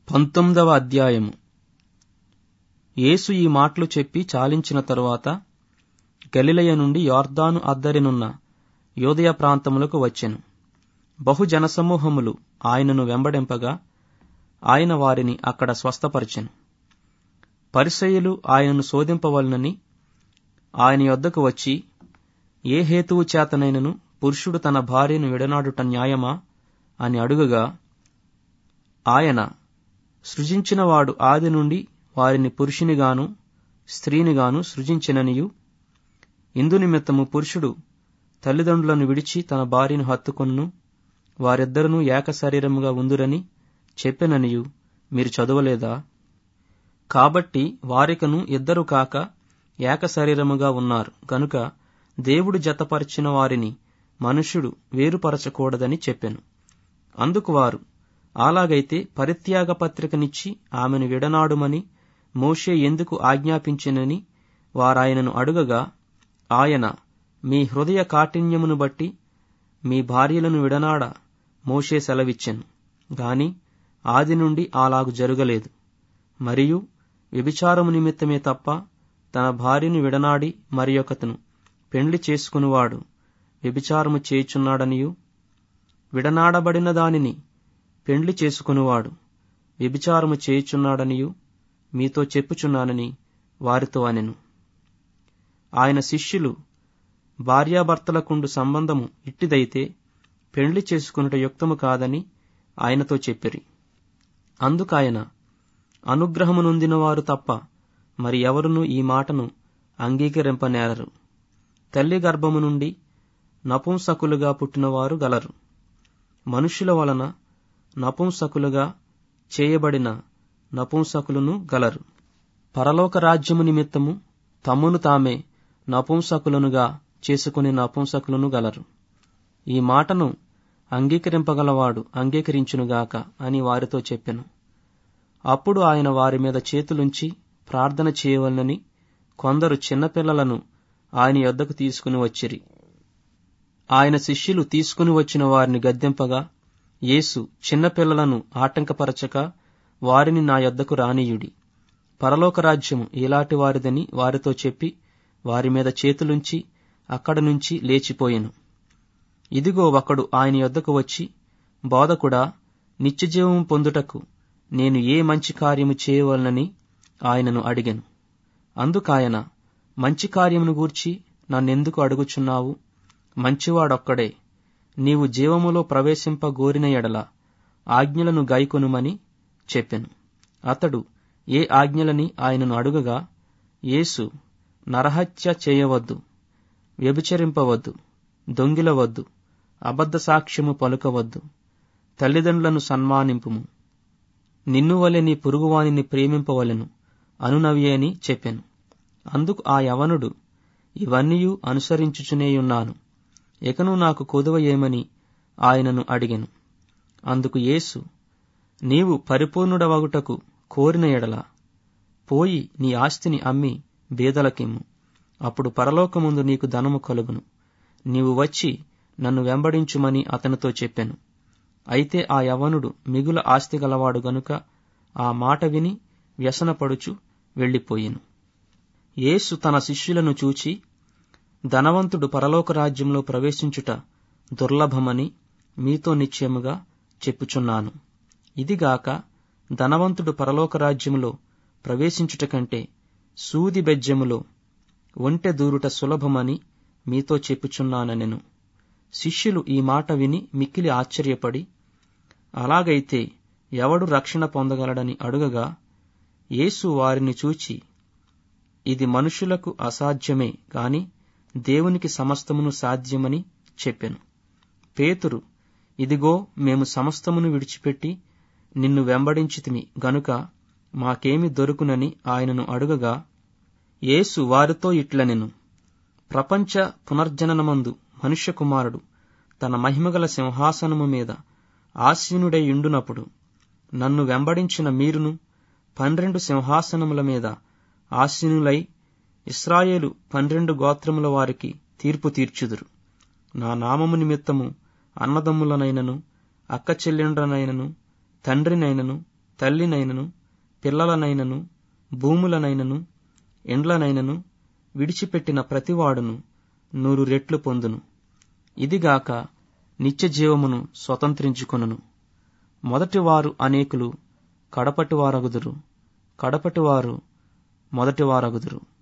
పంతొమ్మిదవ అధ్యాయము యేసు ఈ మాటలు చెప్పి చాలించిన తరువాత గలిలయ నుండి యొర్దాను అద్దరినున్న యోదయ ప్రాంతములకు వచ్చెను బహు జనసమూహములు ఆయనను వెంబడింపగా ఆయన వారిని అక్కడ స్వస్థపరిచెను పరిసయ్యులు ఆయనను శోధింపవలనని ఆయన యొద్దకు వచ్చి ఏ హేతువు చేతనైనను పురుషుడు తన భార్యను విడనాడుట న్యాయమా అని అడుగగా ఆయన సృజించినవాడు ఆది నుండి వారిని పురుషునిగాను స్త్రీనిగాను సృజించిననియు ఇందు నిమిత్తము పురుషుడు తల్లిదండ్రులను విడిచి తన భార్యను హత్తుకొన్ను వారిద్దరును ఏక శరీరముగా ఉందురని చెప్పెననియు మీరు చదవలేదా కాబట్టి వారికను ఇద్దరు కాక ఏక శరీరముగా ఉన్నారు గనుక దేవుడు జతపరిచిన వారిని మనుష్యుడు వేరుపరచకూడదని చెప్పెను అందుకు వారు అలాగైతే పరిత్యాగ పత్రికనిచ్చి ఆమెను విడనాడుమని మోషే ఎందుకు ఆజ్ఞాపించినని వారాయనను అడుగగా ఆయన మీ హృదయ కాఠిన్యమును బట్టి మీ భార్యలను విడనాడ మోషే సెలవిచ్చెను గాని ఆది నుండి అలాగు జరగలేదు మరియు వ్యభిచారము నిమిత్తమే తప్ప తన భార్యను విడనాడి మరి ఒకతను పెండ్లి చేసుకునివాడు వ్యభిచారము చేయుచున్నాడనియు విడనాడబడిన దానిని పెండ్లి చేసుకునివాడు వ్యభిచారము చేయుచున్నాడనియు మీతో చెప్పుచున్నానని వారితో అనెను ఆయన శిష్యులు భార్యాభర్తలకుండు సంబంధము ఇట్టిదైతే పెండ్లి చేసుకునుట యుక్తము కాదని ఆయనతో చెప్పిరి అందుకాయన అనుగ్రహము నొందినవారు తప్ప మరి ఎవరునూ ఈ మాటను అంగీకరింపనేరరు తల్లి గర్భము నుండి నపుంసకులుగా పుట్టినవారు గలరు మనుషుల వలన నపుంసకులుగా చేయబడిన నపుంసకులను గలరు పరలోక రాజ్యము నిమిత్తము తమ్మును తామే నపుంసకులనుగా చేసుకుని నపుంసకులను గలరు ఈ మాటను అంగీకరింపగలవాడు అంగీకరించునుగాక అని వారితో చెప్పెను అప్పుడు ఆయన వారి మీద చేతులుంచి ప్రార్థన చేయవలనని కొందరు చిన్నపిల్లలను ఆయన యొద్దకు తీసుకుని వచ్చిరి ఆయన శిష్యులు తీసుకుని వచ్చిన వారిని గద్దెంపగా యేసు చిన్నపిల్లలను ఆటంకపరచక వారిని నా యొద్దకు రానీయుడి పరలోక రాజ్యము ఇలాంటి వారిదని వారితో చెప్పి వారి మీద చేతులుంచి అక్కడ నుంచి లేచిపోయెను ఇదిగో ఒకడు ఆయన యొద్దకు వచ్చి బోధకుడా నిత్యజీవము పొందుటకు నేను ఏ మంచి కార్యము చేయవలనని ఆయనను అడిగెను అందుకాయన మంచి కార్యమును గూర్చి నన్నెందుకు అడుగుచున్నావు మంచివాడొక్కడే నీవు జీవములో ప్రవేశింప గోరిన ఎడల ఆజ్ఞలను గైకొనుమని చెప్పెను అతడు ఏ ఆజ్ఞలని ఆయనను అడుగగా యేసు నరహత్య చేయవద్దు వ్యభిచరింపవద్దు దొంగిలవద్దు అబద్ధ సాక్ష్యము పలుకవద్దు తల్లిదండ్రులను సన్మానింపుము నిన్ను వలె నీ పొరుగువానిని ప్రేమింపవలెను అనునవి అని చెప్పెను అందుకు ఆ యవనుడు ఇవన్నీయూ అనుసరించుచునేయున్నాను ఇకను నాకు కొదువ ఏమని ఆయనను అడిగెను అందుకు యేసు నీవు పరిపూర్ణుడవగుటకు కోరిన ఎడల పోయి నీ ఆస్తిని అమ్మి బేదలకిమ్ము అప్పుడు పరలోకముందు నీకు ధనము కలుగును నీవు వచ్చి నన్ను వెంబడించుమని అతనితో చెప్పెను అయితే ఆ యవనుడు మిగుల ఆస్తి గలవాడు గనుక ఆ మాట విని వ్యసనపడుచు వెళ్లిపోయెను యేసు తన శిష్యులను చూచి ధనవంతుడు పరలోక రాజ్యంలో ప్రవేశించుట దుర్లభమని మీతో నిశ్చయముగా చెప్పుచున్నాను ఇదిగాక ధనవంతుడు పరలోక రాజ్యములో ప్రవేశించుట కంటే సూది బెజ్జములో ఒంటె దూరుట సులభమని మీతో చెప్పుచున్నానెను శిష్యులు ఈ మాట విని మిక్కిలి ఆశ్చర్యపడి అలాగైతే ఎవడు రక్షణ పొందగలడని అడుగగా యేసు వారిని చూచి ఇది మనుషులకు అసాధ్యమే గాని దేవునికి సమస్తమును సాధ్యమని చెప్పెను పేతురు ఇదిగో మేము సమస్తమును విడిచిపెట్టి నిన్ను వెంబడించితిమి గనుక మాకేమి దొరుకునని ఆయనను అడుగగా యేసు వారితో ఇట్లనెను ప్రపంచ పునర్జననమందు మనుష్య కుమారుడు తన మహిమగల సింహాసనము మీద ఆసీనుడై ఉండునప్పుడు నన్ను వెంబడించిన మీరును పన్నెండు సింహాసనముల మీద ఆసీనులై ఇస్రాయేలు పన్నెండు గోత్రముల వారికి తీర్పు తీర్చుదురు నా నామము నిమిత్తము అన్నదమ్ములనైనను అక్క చెల్లెండ్రనైనను తండ్రినైనను తల్లినైనను పిల్లలనైనను భూములనైనను ఎండ్లనైనను విడిచిపెట్టిన ప్రతివాడును నూరు రెట్లు పొందును ఇదిగాక నిత్య జీవమును స్వతంత్రించుకొనును మొదటివారు అనేకులు కడపటివారగుదురు కడపటివారు మొదటివారగుదురు